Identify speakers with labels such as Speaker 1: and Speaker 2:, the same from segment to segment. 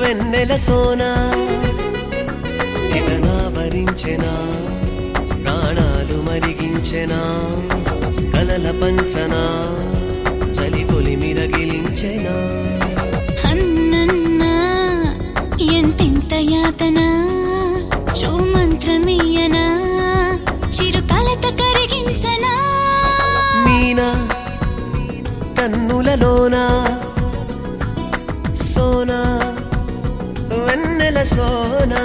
Speaker 1: వెన్నెల సోనా ఇతనా భరించెనా ప్రాణాలు మరిగించెనా కలల పంచనా చలి కొలి మిరగిలించెనా
Speaker 2: అన్నన్నా ఎంతెంత యాతన మంత్రమీయనా చిరు కలత కరిగించనా
Speaker 1: మీనా కన్నులలోనా సోనా వెన్నెల సోనా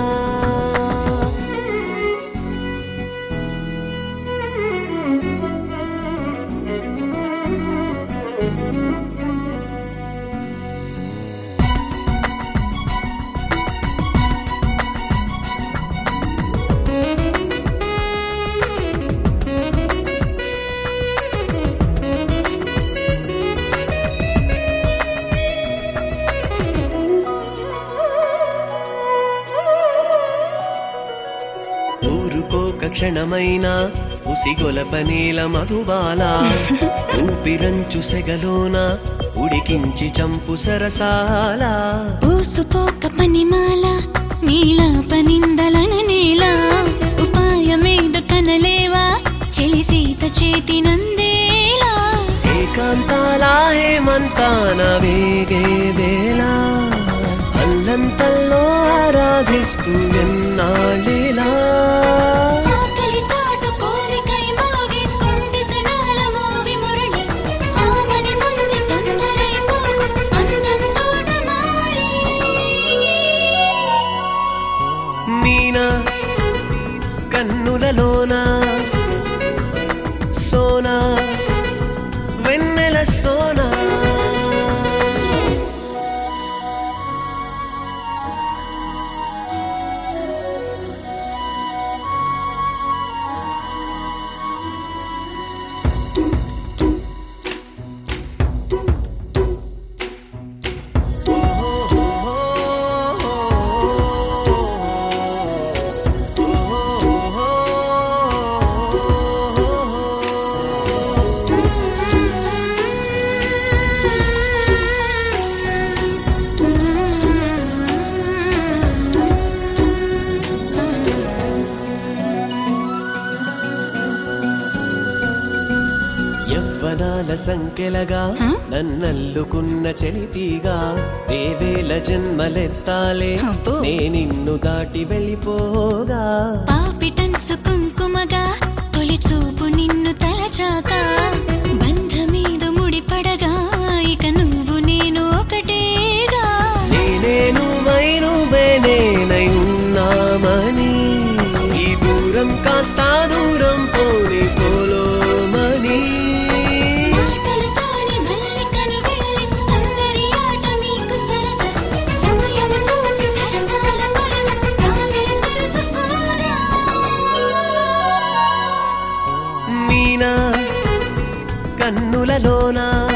Speaker 1: ఊరుకోక క్షణమైన ఉసిగొలప నీల మధుబాల ఊపిరంచు సెగలోన ఉడికించి చంపు సరసాల
Speaker 2: ఊసుపోక పనిమాల నీలా పనిందలన నేల ఉపాయమేద కనలేవా చెలి సీత చేతి నందేలా
Speaker 1: ఏకాంతాల హేమంతాన వేగే వేళ అల్లంతల్లో ఆరాధిస్తూ ఎన్నాళ్ళేలా
Speaker 2: ఆకలి చాటు కోరికై మోగి కొంటెతనాల మోవి మురళి ఆమని ముందు తొందరై పోకు అందం తోటమాలి
Speaker 1: మీనా కన్నులలోనా సోనా వెన్నెల సోనా యవ్వనాల సంఖ్యలగా నన్నల్లుకున్న చలితీగా వేవేల జన్మలెత్తాలే
Speaker 2: అబ్బో.
Speaker 1: నే నిన్ను దాటి వెళ్ళిపోగా
Speaker 2: పాపిటంచు కుంకుమగా తొలి చూపు నిన్ను తలచాక బంధమీదు ముడిపడగా ఇక నువ్వు నేను ఒకటేగా
Speaker 1: నేనే నువ్వై నువ్వే నేనై ఉన్నామని ఈ దూరం కాస్త దూరం పోని పోలోమని
Speaker 2: మాటలతోని మల్లికను వెళ్ళి అల్లరి ఆట మీకు సరదా సమయము చూసి సరసాల పరద ప్రాణులు తెరుచుకోదా
Speaker 1: మీనా కన్నులలోనా